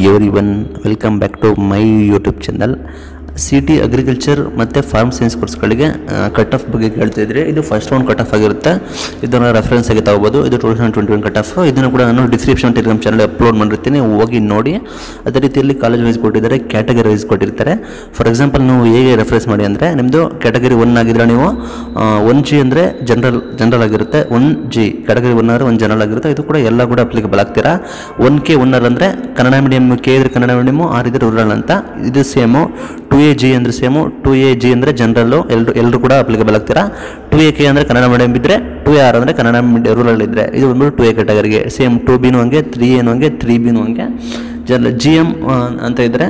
every everyone welcome back to my YouTube channel C T agriculture ಮತ್ತು farm science ಕೋರ್ಸ್ಗಳಿಗೆ cut off ಬಗ್ಗೆ ಕೇಳ್ತಾ ಇದ್ರೆ ಇದು ಫಸ್ಟ್ ರೌಂಡ್ ಕಟ್ ಆಫ್ ಆಗಿರುತ್ತೆ ಇದನ್ನು ರೆಫರೆನ್ಸ್ ಆಗಿ ತಗೋಬೋದು ಇದು two thousand twenty one cut off ಇದನ್ನು ಕೂಡ ನಾನು ಡಿಸ್ಕ್ರಿಪ್ಷನ್ ಟೆಲಿಗ್ರಾಮ್ ಚಾನಲ್ ಅಪ್ಲೋಡ್ ಮಾಡಿರ್ತೀನಿ ಹೋಗಿ ನೋಡಿ ಅದೇ ರೀತಿಯಲ್ಲಿ ಕಾಲೇಜ್ ವೈಸ್ ಕೊಟ್ಟಿದ್ದಾರೆ ಕ್ಯಾಟಗರಿ ವೈಸ್ ಕೊಟ್ಟಿರ್ತಾರೆ ಫಾರ್ ಎಕ್ಸಾಂಪಲ್ ನೀವು ಹೇಗೆ ರೆಫರೆನ್ಸ್ ಮಾಡಿ ಅಂದರೆ ನಿಮ್ಮದು ಕ್ಯಾಟಗರಿ ಒನ್ ಆಗಿದ್ರೆ ನೀವು ಒನ್ ಜಿ ಅಂದರೆ ಜನರಲ್ ಜನರಲ್ ಆಗಿರುತ್ತೆ ಒನ್ ಜಿ ಕ್ಯಾಟಗರಿ ಒನ್ ಅಂದರೆ ಒಂದು ಜನರಲ್ ಆಗಿರುತ್ತೆ ಇದು ಕೂಡ ಎಲ್ಲ ಕೂಡ ಅಪ್ಲಿಕಬಲ್ ಆಗ್ತೀರಾ ಒನ್ ಕೆ ಒನ್ನರ್ ಅಂದರೆ ಕನ್ನಡ ಮೀಡಿಯಮ್ ಕೆ ಇದ್ರೆ ಕನ್ನಡ ಮೀಡಿಯಮು ಆರ್ ಇದ್ರೆ ರೂರಲ್ ಅಂತ ಇದು ಸೇಮು ಟು ಎ ಜಿ ಅಂದರೆ ಸೇಮು ಟು ಎ ಜಿ ಅಂದರೆ ಜನರಲ್ಲು ಎಲ್ಲರೂ ಎಲ್ಲರೂ ಕೂಡ ಅಪ್ಲಿಕಬಲ್ ಆಗ್ತೀರಾ ಟು ಎ ಕೆ ಅಂದರೆ ಕನ್ನಡ ಮೀಡಿಯಮ್ ಇದ್ದರೆ ಟು ಎ ಆರ್ ಅಂದರೆ ಕನ್ನಡ ಮೀಡಿಯಂ ರೂರಲ್ ಇದ್ದರೆ ಇದು ಬಂದ್ಬಿಟ್ಟು ಟು ಎ ಕ್ಯಾಟಗರಿಗೆ ಸೇಮ್ ಟು ಬಿನೂ ಹಂಗೆ ತ್ರೀ ಎನು ಹಂಗೆ ತ್ರೀ ಬಿನೂ ಹಂಗೆ ಜನ್ ಜಿ ಎಮ್ ಅಂತ ಇದ್ದರೆ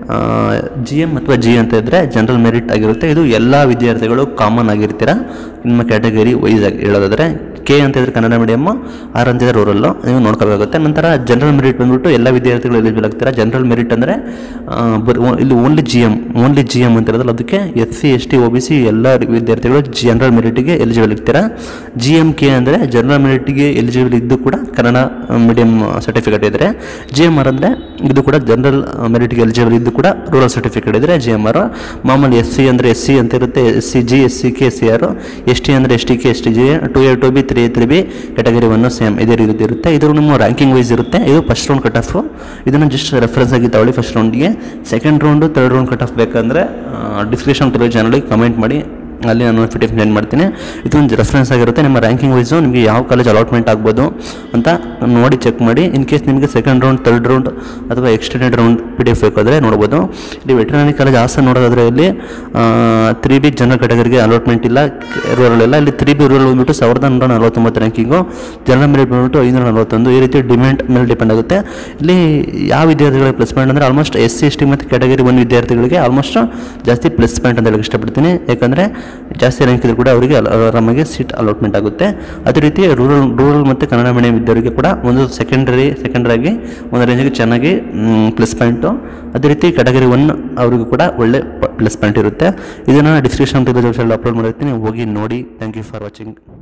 ಜಿ ಎಮ್ ಅಥವಾ ಜಿ ಅಂತ ಇದ್ದರೆ ಜನರಲ್ ಮೆರಿಟ್ ಆಗಿರುತ್ತೆ ಇದು ಎಲ್ಲ ವಿದ್ಯಾರ್ಥಿಗಳು ಕಾಮನ್ ಆಗಿರ್ತೀರ ನಿಮ್ಮ ಕ್ಯಾಟಗರಿ ವೈಸ್ ಆಗಿ ಹೇಳೋದಾದರೆ ಕೆ ಅಂತ ಇದ್ರೆ ಕನ್ನಡ ಮೀಡಿಯಮ್ಮು ಆರ್ ಅಂತ ಇದ್ರೆ ರೂರಲ್ಲು ನೀವು ನೋಡ್ಕೋಬೇಕಾಗುತ್ತೆ ನಂತರ ಜನರಲ್ ಮೆರಿಟ್ ಬಂದ್ಬಿಟ್ಟು ಎಲ್ಲ ವಿದ್ಯಾರ್ಥಿಗಳು ಎಲಿಜಿಬಲ್ ಆಗ್ತೀರಾ ಜನರಲ್ ಮೆರಿಟ್ ಅಂದರೆ ಬರೀ ಓ- ಇಲ್ಲಿ only G M only G M ಅಂತ ಇರೋದಲ್ಲ ಅದಕ್ಕೆ S C S T O B C ಎಲ್ಲ ವಿದ್ಯಾರ್ಥಿಗಳು ಜನರಲ್ ಮೆರಿಟಿಗೆ ಎಲಿಜಿಬಲ್ ಇರ್ತೀರಾ ಜಿ ಎಮ್ ಕೆ ಅಂದರೆ ಜನರಲ್ ಮೆರಿಟಿಗೆ ಎಲಿಜಿಬಲ್ ಇದ್ದು ಕೂಡ ಕನ್ನಡ ಮೀಡಿಯಂ ಸರ್ಟಿಫಿಕೇಟ್ ಇದ್ದರೆ ಜಿ ಎಮ್ ಆರ್ ಅಂದರೆ ಇದು ಕೂಡ ಜನರಲ್ ಮೆರಿಟ್ಗೆ ಎಲಿಜಿಬಲ್ ಇದ್ದು ಕೂಡ ರೂರಲ್ ಸರ್ಟಿಫಿಕೇಟ್ ಇದ್ದರೆ ಜಿ ಎಮ್ ಆರ್ ಮಾಮೂಲಿ ಎಸ್ ಸಿ ಅಂದರೆ ಎಸ್ ಸಿ ಅಂತ ಇರುತ್ತೆ S C G S C K S C R S T ಅಂದರೆ S T K S T G two A two B three three B category one same ಇದೇ ರೀತಿ ಇರುತ್ತೆ ಇದು ನಿಮ್ಮ ranking wise ಇರುತ್ತೆ ಇದು ಫಸ್ಟ್ ರೌಂಡ್ ಕಟ್ ಆಫು ಇದನ್ನು just reference ಆಗಿ ತಗೊಳ್ಳಿ ಫಸ್ಟ್ ರೌಂಡ್ಗೆ second round third round cut off ಬೇಕಂದರೆ ಡಿಸ್ಕ್ರಿಪ್ಷನ್ ಟೆಲಿವಿ ಚಾನಲ್ಗೆ ಕಮೆಂಟ್ ಮಾಡಿ ಅಲ್ಲಿ ನಾನು ನೋಟಿಫಿಕೇಶನ್ ಸೆಂಡ್ ಮಾಡ್ತೀನಿ ಇದೊಂದು ರೆಫರೆನ್ಸ್ ಆಗಿರುತ್ತೆ ನಿಮ್ಮ ರ್ಯಾಂಕಿಂಗ್ ವೈಸು ನಿಮಗೆ ಯಾವ ಕಾಲೇಜ್ ಅಲಾಟ್ಮೆಂಟ್ ಆಗ್ಬೋದು ಅಂತ ನೋಡಿ ಚೆಕ್ ಮಾಡಿ ಇನ್ ಕೇಸ್ ನಿಮಗೆ ಸೆಕೆಂಡ್ ರೌಂಡ್ ತರ್ಡ್ ರೌಂಡ್ ಅಥವಾ extended round P D F ಬೇಕಾದರೆ ನೋಡ್ಬೋದು ಇಲ್ಲಿ ವೆಟರ್ನರಿ ಕಾಲೇಜ್ ಹಾಸನ ನೋಡೋದಾದ್ರೆ ಇಲ್ಲಿ ತ್ರೀ ಬಿ ಜನರಲ್ ಕ್ಯಾಟಗರಿಗೆ ಅಲಾಟ್ಮೆಂಟ್ ಇಲ್ಲ ರೂರಲ್ ಇಲ್ಲ ಇಲ್ಲಿ ತ್ರೀ ಬಿ ರೂರಲ್ ಬಂದ್ಬಿಟ್ಟು ಸಾವಿರದ ನೂರ ನಲವತ್ತೊಂಬತ್ತು ರ್ಯಾಂಕಿಂಗು ಜನರಲ್ ಮೆರಿಟ್ ಬಂದ್ಬಿಟ್ಟು ಐನೂರ ನಲವತ್ತೊಂದು ಈ ರೀತಿ ಡಿಮ್ಯಾಂಡ್ ಮೇಲೆ ಡಿಪೆಂಡ್ ಆಗುತ್ತೆ ಇಲ್ಲಿ ಯಾವ ವಿದ್ಯಾರ್ಥಿಗಳಿಗೆ ಪ್ಲಸ್ ಪಾಯಿಂಟ್ ಅಂದರೆ almost S C S T ಮತ್ತು ಕ್ಯಾಟಗರಿ ಒನ್ ವಿದ್ಯಾರ್ಥಿಗಳಿಗೆ ಆಲ್ಮೋಸ್ಟ್ ಜಾಸ್ತಿ ಪ್ಲಸ್ ಪಾಯಿಂಟ್ ಅಂತ ಹೇಳಕ್ಕೆ ಇಷ್ಟಪಡ್ತೀನಿ ಯಾಕಂದರೆ ಜಾಸ್ತಿ ರ್ಯಾಂಕ್ ಇದ್ರೂ ಕೂಡ ಅವರಿಗೆ ಅಲ- ಆರಾಮಾಗಿ ಸೀಟ್ ಅಲಾಟ್ಮೆಂಟ್ ಆಗುತ್ತೆ ಅದೇ ರೀತಿ ರೂರಲ್ ರೂರಲ್ ಮತ್ತು ಕನ್ನಡ ಮೀಡಿಯಂ ಇದ್ದವರಿಗೆ ಕೂಡ ಒಂದು ಸೆಕೆಂಡರಿ ಸೆಕೆಂಡರಾಗಿ ಒಂದು ರೇಂಜಿಗೆ ಚೆನ್ನಾಗಿ ಪ್ಲಸ್ ಪಾಯಿಂಟು ಅದೇ ರೀತಿ ಕ್ಯಾಟಗರಿ ಒನ್ ಅವರಿಗೂ ಕೂಡ ಒಳ್ಳೆ ಪ್ಲಸ್ ಪಾಯಿಂಟ್ ಇರುತ್ತೆ ಇದನ್ನು ಡಿಸ್ಕ್ರಿಪ್ಷನ್ ಅಪ್ಲೋಡ್ ಮಾಡಿರ್ತೀನಿ ಹೋಗಿ ನೋಡಿ ಥ್ಯಾಂಕ್ ಯು ಫಾರ್ ವಾಚಿಂಗ್